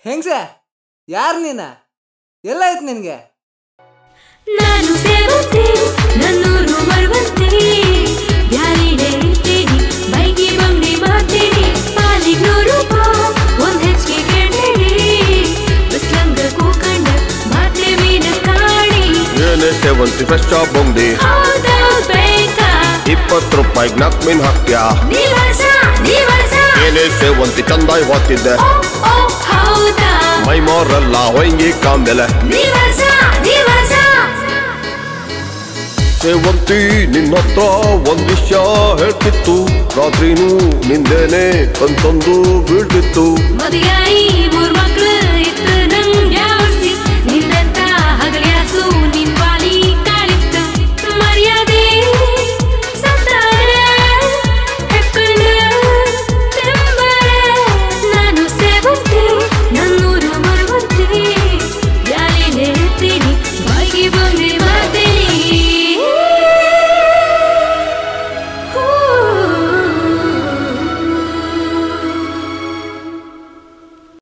ಹೆಂಗ್ಸೆ ಯಾರು ನೀನ ಎಲ್ಲ ಆಯ್ತು ನಿನಗೆ ನಾನು ಸೇವಂತಿ ನನ್ನೂರು ಮರುವಂತಿ ಬ್ಯಾಲಿಡೆ ಇರ್ತೀನಿ ಬೈಗಿ ಬಂಡಿ ಮಾಡ್ತೀನಿ ಪಾಲಿಗ್ ನೂರು ರೂಪಾಯಿ ಒಂದ್ ಹೆಚ್ಚಿಗೆ ಕೇಳ್ಬೇಡಿ ಬಿಸ್ಲಂಗ ಕೂಕಂಡ ಮಾತ್ರೆ ಮೀನ ಕಾಣಿ ಏನೇ ಸೇವಂತಿ ಫ್ರೆಶ್ ಬೊಂಡಿ ಹೌದ ಬೇಕಾ ಇಪ್ಪತ್ತು ರೂಪಾಯಿಗೆ ನಾಲ್ಕು ಮೀನು ಹಾಕ್ಯಾ ನಿವಾಸ ನಿವಾಸ ಏನೇ ಸೇವಂತಿ ಚಂದಾಗಿ ಹೋಗ್ತಿದ್ದೆ ಓ ಓ ಹೌದಾ ಮೈ ಮೋರೆಲ್ಲ ಹೊಯ್ಗಿ ಕಾಂಬೆಲೆ ನಿವಾಸ ನಿವಾಸ ಸೇವಂತಿ ನಿನ್ನ ಹತ್ರ ಒಂದ್ ವಿಷಯ ಹೇಳ್ತಿತ್ತು ರಾತ್ರಿನೂ ನಿಂದೇನೆ ಕನ್ಸೊಂದು ಬೀಳ್ತಿತ್ತು ಮದುವೆಯಾಯಿ